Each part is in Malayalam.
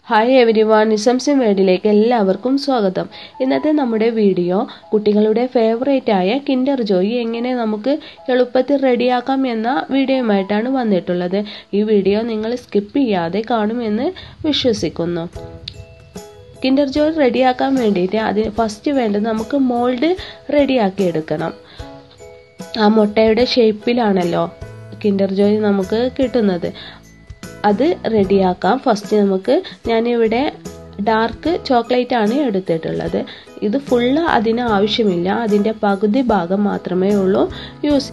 ഹായ് എവരി വൺ നിസംസിൻ വേർഡിലേക്ക് എല്ലാവർക്കും സ്വാഗതം ഇന്നത്തെ നമ്മുടെ വീഡിയോ കുട്ടികളുടെ ഫേവറേറ്റ് ആയ കിൻഡർ ജോയി എങ്ങനെ നമുക്ക് എളുപ്പത്തിൽ റെഡിയാക്കാം എന്ന വീഡിയോയുമായിട്ടാണ് വന്നിട്ടുള്ളത് ഈ വീഡിയോ നിങ്ങൾ സ്കിപ്പ് ചെയ്യാതെ കാണുമെന്ന് വിശ്വസിക്കുന്നു കിൻഡർ ജോയ് റെഡിയാക്കാൻ വേണ്ടിയിട്ട് അതിന് ഫസ്റ്റ് വേണ്ടത് നമുക്ക് മോൾഡ് റെഡിയാക്കി എടുക്കണം ആ മുട്ടയുടെ ഷേപ്പിലാണല്ലോ കിൻഡർ ജോയ് നമുക്ക് കിട്ടുന്നത് അത് റെഡിയാക്കാം ഫസ്റ്റ് നമുക്ക് ഞാനിവിടെ ഡാർക്ക് ചോക്ലേറ്റ് ആണ് എടുത്തിട്ടുള്ളത് ഇത് ഫുള്ള് അതിന് ആവശ്യമില്ല അതിൻ്റെ പകുതി ഭാഗം മാത്രമേ ഉള്ളൂ യൂസ്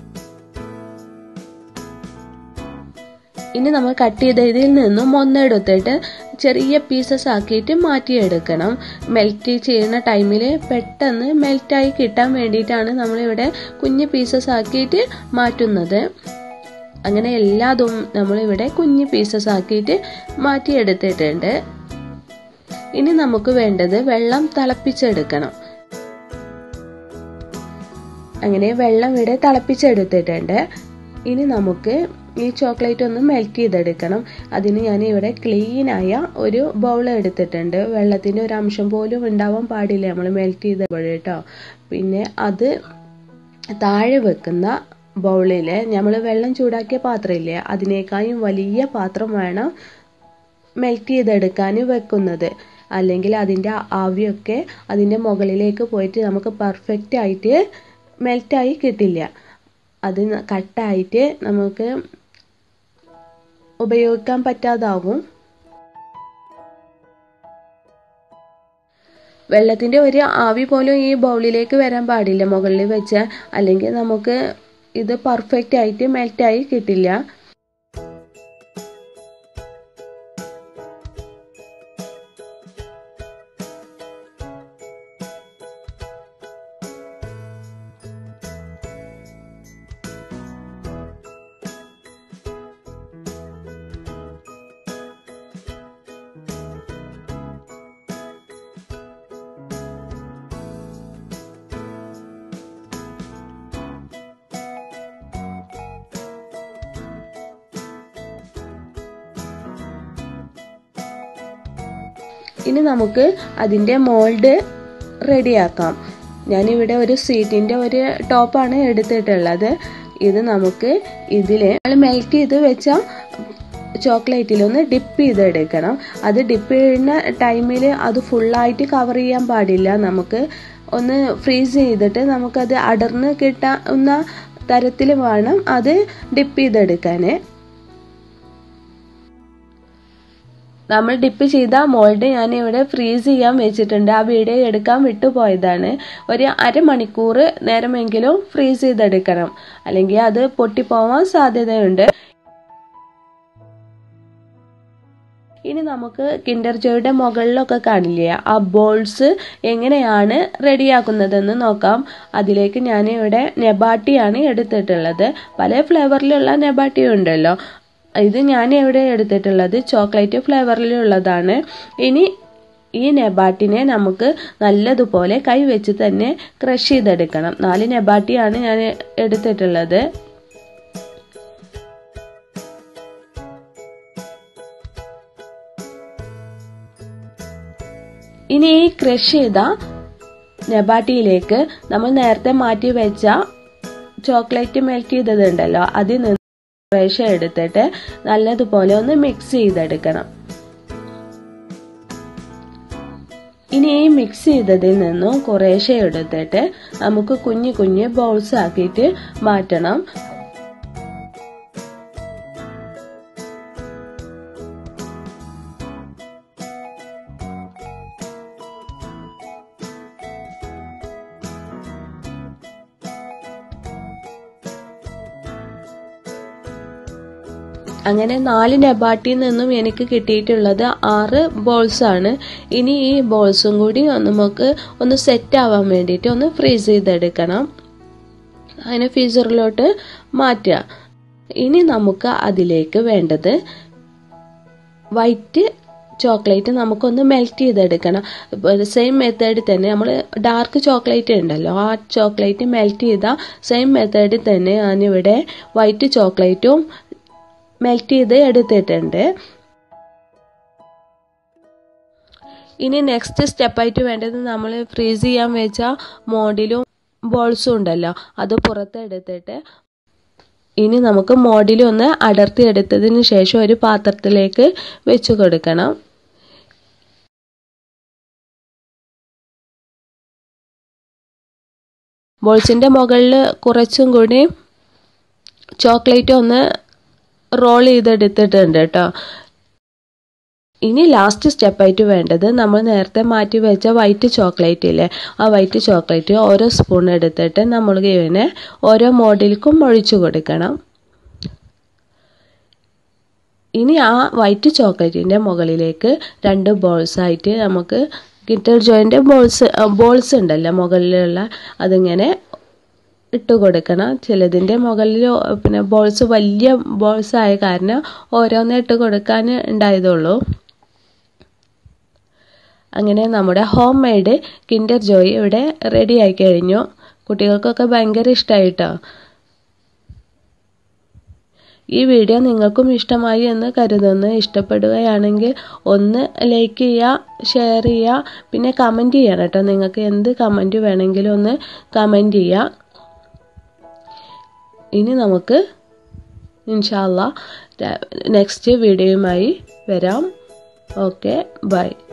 ഇനി നമ്മൾ കട്ട് ചെയ്ത ഇതിൽ നിന്നും ഒന്നെടുത്തിട്ട് ചെറിയ പീസസ് ആക്കിയിട്ട് മാറ്റിയെടുക്കണം മെൽറ്റ് ചെയ്യുന്ന ടൈമിൽ പെട്ടെന്ന് മെൽറ്റായി കിട്ടാൻ വേണ്ടിയിട്ടാണ് നമ്മളിവിടെ കുഞ്ഞ് പീസസ് ആക്കിയിട്ട് മാറ്റുന്നത് അങ്ങനെ എല്ലാതും നമ്മളിവിടെ കുഞ്ഞ് പീസസ് ആക്കിയിട്ട് മാറ്റിയെടുത്തിട്ടുണ്ട് ഇനി നമുക്ക് വേണ്ടത് വെള്ളം തിളപ്പിച്ചെടുക്കണം അങ്ങനെ വെള്ളം ഇവിടെ തിളപ്പിച്ചെടുത്തിട്ടുണ്ട് ഇനി നമുക്ക് ഈ ചോക്ലേറ്റ് ഒന്ന് മെൽറ്റ് ചെയ്തെടുക്കണം അതിന് ഞാൻ ഇവിടെ ക്ലീനായ ഒരു ബൗൾ എടുത്തിട്ടുണ്ട് വെള്ളത്തിൻ്റെ ഒരു അംശം പോലും ഉണ്ടാവാൻ പാടില്ല നമ്മൾ മെൽറ്റ് ചെയ്തപ്പോൾ കേട്ടോ പിന്നെ അത് താഴെ വെക്കുന്ന ബൗളിൽ നമ്മൾ വെള്ളം ചൂടാക്കിയ പാത്രമില്ലേ അതിനേക്കാളും വലിയ പാത്രം വേണം മെൽറ്റ് ചെയ്തെടുക്കാൻ വെക്കുന്നത് അല്ലെങ്കിൽ അതിൻ്റെ ആവിയൊക്കെ അതിൻ്റെ മുകളിലേക്ക് പോയിട്ട് നമുക്ക് പെർഫെക്റ്റ് ആയിട്ട് മെൽറ്റായി കിട്ടില്ല അത് കട്ടായിട്ട് നമുക്ക് ഉപയോഗിക്കാൻ പറ്റാതാവും വെള്ളത്തിൻ്റെ ഒരു ആവി പോലും ഈ ബൗളിലേക്ക് വരാൻ പാടില്ല മുകളിൽ വെച്ച് അല്ലെങ്കിൽ നമുക്ക് ഇത് പെർഫെക്റ്റ് ആയിട്ട് മെൽറ്റായി കിട്ടില്ല ഇനി നമുക്ക് അതിൻ്റെ മോൾഡ് റെഡിയാക്കാം ഞാനിവിടെ ഒരു സീറ്റിൻ്റെ ഒരു ടോപ്പാണ് എടുത്തിട്ടുള്ളത് ഇത് നമുക്ക് ഇതിൽ മെൽറ്റ് ചെയ്ത് വെച്ച ചോക്ലേറ്റിലൊന്ന് ഡിപ്പ് ചെയ്തെടുക്കണം അത് ഡിപ്പ് ചെയ്യുന്ന ടൈമിൽ അത് ഫുള്ളായിട്ട് കവർ ചെയ്യാൻ പാടില്ല നമുക്ക് ഒന്ന് ഫ്രീസ് ചെയ്തിട്ട് നമുക്കത് അടർന്ന് കിട്ടാവുന്ന തരത്തിൽ വേണം അത് ഡിപ്പ് ചെയ്തെടുക്കാൻ നമ്മൾ ഡിപ്പ് ചെയ്ത മോൾഡ് ഞാൻ ഇവിടെ ഫ്രീസ് ചെയ്യാൻ വെച്ചിട്ടുണ്ട് ആ വീഡിയോ എടുക്കാൻ വിട്ടുപോയതാണ് ഒരു അരമണിക്കൂർ നേരമെങ്കിലും ഫ്രീസ് ചെയ്തെടുക്കണം അല്ലെങ്കിൽ അത് പൊട്ടിപ്പോവാൻ സാധ്യതയുണ്ട് ഇനി നമുക്ക് കിൻഡർ ജോയുടെ മുകളിലൊക്കെ കാണില്ലേ ആ ബോൾസ് എങ്ങനെയാണ് റെഡിയാക്കുന്നതെന്ന് നോക്കാം അതിലേക്ക് ഞാൻ ഇവിടെ നെബാട്ടിയാണ് എടുത്തിട്ടുള്ളത് പല ഫ്ലേവറിലുള്ള നെബാട്ടി ഉണ്ടല്ലോ ഇത് ഞാൻ ഇവിടെ എടുത്തിട്ടുള്ളത് ചോക്ലേറ്റ് ഫ്ലേവറിലുള്ളതാണ് ഇനി ഈ നെബാട്ടിനെ നമുക്ക് നല്ലതുപോലെ കൈ വെച്ച് തന്നെ ക്രഷ് ചെയ്തെടുക്കണം നാല് നെബാട്ടിയാണ് ഞാൻ എടുത്തിട്ടുള്ളത് ഇനി ഈ ക്രഷ് ചെയ്ത നെബാട്ടിയിലേക്ക് നമ്മൾ നേരത്തെ മാറ്റി വെച്ച ചോക്ലേറ്റ് മെൽറ്റ് ചെയ്തതുണ്ടല്ലോ അതിൽ നിന്ന് കുറേശ്ശെ എടുത്തിട്ട് നല്ലതുപോലെ ഒന്ന് മിക്സ് ചെയ്തെടുക്കണം ഇനി ഈ മിക്സ് ചെയ്തതിൽ നിന്നും കുറേശ്ശെ എടുത്തിട്ട് നമുക്ക് കുഞ്ഞു കുഞ്ഞു ബൗൾസ് ആക്കിയിട്ട് മാറ്റണം അങ്ങനെ നാല് നെബാട്ടിൽ നിന്നും എനിക്ക് കിട്ടിയിട്ടുള്ളത് ആറ് ബോൾസ് ആണ് ഇനി ഈ ബോൾസും കൂടി നമുക്ക് ഒന്ന് സെറ്റ് ആവാൻ വേണ്ടിയിട്ട് ഒന്ന് ഫ്രീസ് ചെയ്തെടുക്കണം അതിനെ ഫ്രീസറിലോട്ട് മാറ്റുക ഇനി നമുക്ക് അതിലേക്ക് വേണ്ടത് വൈറ്റ് ചോക്ലേറ്റ് നമുക്കൊന്ന് മെൽറ്റ് ചെയ്തെടുക്കണം സെയിം മെത്തേഡിൽ തന്നെ നമ്മൾ ഡാർക്ക് ചോക്ലേറ്റ് ഉണ്ടല്ലോ ആ ചോക്ലേറ്റ് മെൽറ്റ് ചെയ്ത സെയിം മെത്തേഡിൽ തന്നെ ഞാനിവിടെ വൈറ്റ് ചോക്ലേറ്റും മെൽറ്റ് ചെയ്ത് എടുത്തിട്ടുണ്ട് ഇനി നെക്സ്റ്റ് സ്റ്റെപ്പായിട്ട് വേണ്ടത് നമ്മൾ ഫ്രീസ് ചെയ്യാൻ വെച്ച മോഡിലും ബോൾസും ഉണ്ടല്ലോ അത് പുറത്തെടുത്തിട്ട് ഇനി നമുക്ക് മോഡിലൊന്ന് അടർത്തി എടുത്തതിന് ശേഷം ഒരു പാത്രത്തിലേക്ക് വെച്ച് കൊടുക്കണം ബോൾസിൻ്റെ മുകളിൽ കുറച്ചും കൂടി ചോക്ലേറ്റ് ഒന്ന് റോൾ ചെയ്തെടുത്തിട്ടുണ്ട് കേട്ടോ ഇനി ലാസ്റ്റ് സ്റ്റെപ്പായിട്ട് വേണ്ടത് നമ്മൾ നേരത്തെ മാറ്റി വെച്ച വൈറ്റ് ചോക്ലേറ്റ് ഇല്ലേ ആ വൈറ്റ് ചോക്ലേറ്റ് ഓരോ സ്പൂൺ എടുത്തിട്ട് നമ്മൾ ഇവനെ ഓരോ മോഡിൽക്കും ഒഴിച്ചു കൊടുക്കണം ഇനി ആ വൈറ്റ് ചോക്ലേറ്റിൻ്റെ മുകളിലേക്ക് രണ്ട് ബോൾസായിട്ട് നമുക്ക് കിറ്റർ ജോയിൻ്റെ ബോൾസ് ബോൾസ് ഉണ്ടല്ലോ മുകളിലുള്ള അതിങ്ങനെ ഇട്ട് കൊടുക്കണം ചിലതിൻ്റെ മുകളിൽ പിന്നെ ബോൾസ് വലിയ ബോൾസ് ആയ കാരണം ഓരോന്നേ ഇട്ട് കൊടുക്കാൻ ഉണ്ടായതുള്ളൂ അങ്ങനെ നമ്മുടെ ഹോം മെയ്ഡ് കിൻഡർ ജോയ് ഇവിടെ റെഡി ആയി കഴിഞ്ഞു കുട്ടികൾക്കൊക്കെ ഭയങ്കര ഇഷ്ടമായിട്ടോ ഈ വീഡിയോ നിങ്ങൾക്കും ഇഷ്ടമായി എന്ന് കരുതുന്നു ഇഷ്ടപ്പെടുകയാണെങ്കിൽ ഒന്ന് ലൈക്ക് ചെയ്യുക ഷെയർ ചെയ്യുക പിന്നെ കമൻറ്റ് ചെയ്യണം കേട്ടോ നിങ്ങൾക്ക് എന്ത് കമൻറ്റ് വേണമെങ്കിലും ഒന്ന് കമൻറ്റ് ചെയ്യുക ഇനി നമുക്ക് ഇൻഷാല്ല നെക്സ്റ്റ് വീഡിയോയുമായി വരാം ഓക്കെ ബൈ